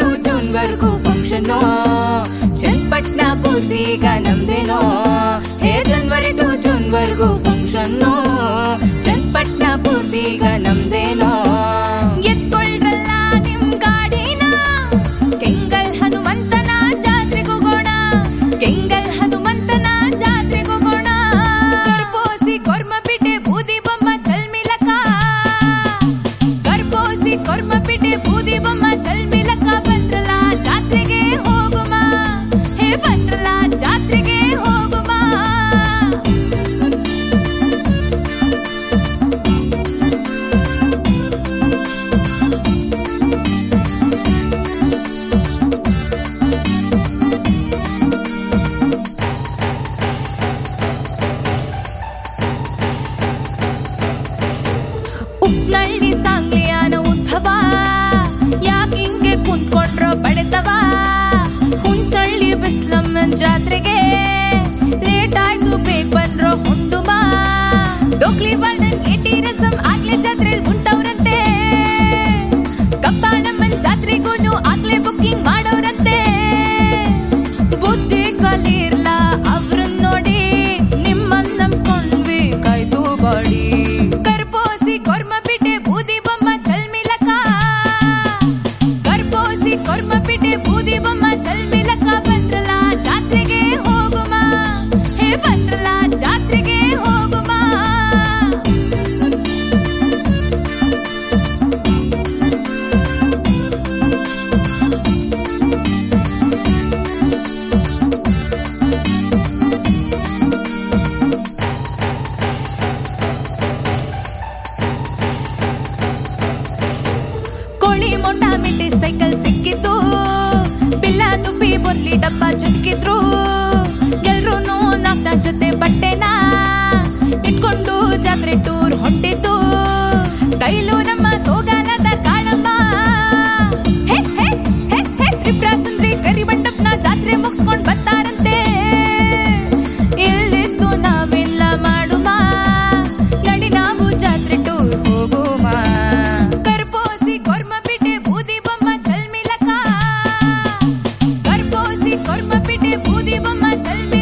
June ವರ್ಗೂ function Channapatna ಪೂರ್ತಿಗ ನಮ್ದೇನೋ ಹೇ ಜನವರಿ ಟು ಜೂನ್ ವರ್ಗೂ ಫಂಕ್ಷನ್ ಚನ್ನಪಟ್ನ ಪೂರ್ತಿಗ ನಮ್ದೇನೋ ಎತ್ಕೊಳ್ರಲ್ಲ ನಿಮ್ ಗಾಡಿನ ಕೆಂಗಲ್ ಹನುಮಂತನ ಜಾತ್ರೆಗೆ ಹೋಗೋಣ ಕೆಂಗಲ್ ಹನುಮಂತನ ಜಾತ್ರೆಗೆ ಹೋಗೋಣ ಕರ್ಪೋಸಿ ಕೊರ್ಮಪಿಟೆ ಬೂದಿ ಬೊಮ್ಮ ಚಲ್ಮಿಲಕ ಕರ್ಪೋಸಿ ಕೊರ್ಮಪಿಟೆ ಬೂದಿ ಬೊಮ್ಮ ಚಲ್ಮಿಲಕ ಬಂದ್ರಲ್ಲ ಜಾತ್ರೆಗೆ ಹೋಗುಮ ಹೇ ಬಂದ್ರಲ್ಲ ಜಾತ್ರೆಗೆ ಹೋಗುಮ ಉಪ್ನಳ್ಳಿ ಸಾಂಗ್ಲಿಯಾನ ಉದ್ಭವ ಯಾಕಿಂಗೆ ಕುಂತ್ಕೊಂಡ್ರೋ ಬಡೆತವ ಹುಣ್ಸಳ್ಳಿ ಬಿಸ್ಲಮ್ಮನ್ ಜಾತ್ರೆಗೆ ಲೇಟ್ ಆಯ್ತು ಬೇಗ ಬಂದ್ರೋ ಹುಂಡುಮ ಡೋಕ್ಲಿ ವರ್ಣನ್ ಏಟಿ ರಸಂ ಆಗ್ಲೇ ಜಾತ್ರೆಲ್ ಉಂಟವ್ರಂತೆ ಕಪ್ಪಾಳಮ್ಮನ್ ಜಾತ್ರೆಗೂನು ಆಗ್ಲೇ ಬುಕ್ಕಿಂಗ್ ಮಾಡೋರಂತೆ ಬುದ್ಧಿ ಕಲಿರ್ಲ ಅವ್ರನ್ ನೋಡಿ ನಿಮ್ಮನ್ ನಂಬ್ಕೊಂಡ್ವಿ ಕಾಯ್ದು ಬಾಡಿ ಕರ್ಪೋಸಿ ಕೊರ್ಮಪಿಟೆ ಬೂದಿ ಬೊಮ್ಮ ಚಲ್ಮಿಲಕ ಕರ್ಪೋಸಿ ಕೊರ್ಮಪಿಟೆ ಬೂದಿ ಬೊಮ್ಮ ಚಲ್ಮಿಲಕ ಬಂದ್ರಲ್ಲ ಜಾತ್ರೆಗೆ ಹೋಗುಮ ಹೇ ಬಂದ್ರಲ್ಲ ಜಾತ್ರೆಗೆ ಹೋಗುಮ ಕೋಳಿ ಮೊಂಡ ಮಿಟ್ಟಿ ಸೈಕಲ್ ಸಿಕ್ಕಿತ್ತು ಪಿಲ್ಲ ತುಪ್ಪಿ ಬೊರ್ಲಿ ಡಬ್ಬ ಜುಟ್ಕಿದ್ರು ಎಲ್ರೂ ನಾಲ್ಕ ಜೊತೆ ಬಟ್ಟೆನ ಇಟ್ಕೊಂಡು ಜಾತ್ರೆ ಟೂರ್ ಹೊಂಟಿತ್ತು ಕೈಲು ನಮ್ಮ ಸೋಗಾಲದ ಕಾಳಮ್ಮ ಹೇ ಹೇ ಹೇ ಹೇ ತ್ರಿಪುರ ಸುಂದ್ರಿ ಕರಿಬಂಡಪ್ಪನ ಜಾತ್ರೆ ಮುಗಿಸ್ಕೊಂಡ್ ಬರ್ತಾರಂತೆ ಇಲ್ಲಿದ್ದು ನಾವೆಲ್ಲ ಮಾಡುಮ ನಡಿ ನಾವು ಜಾತ್ರೆ ಟೂರ್ ಹೋಗುಮ ಕರ್ಪೋಸಿ ಕೊರ್ಮಪಿಟೆ ಬೂದಿ ಬೊಮ್ಮ ಚಲ್ಮಿಲಕ ಕರ್ಪೋಸಿ ಕೊರ್ಮಪಿಟೆ ಬೂದಿ ಬೊಮ್ಮ ಚಲ್ಮಿಲಕ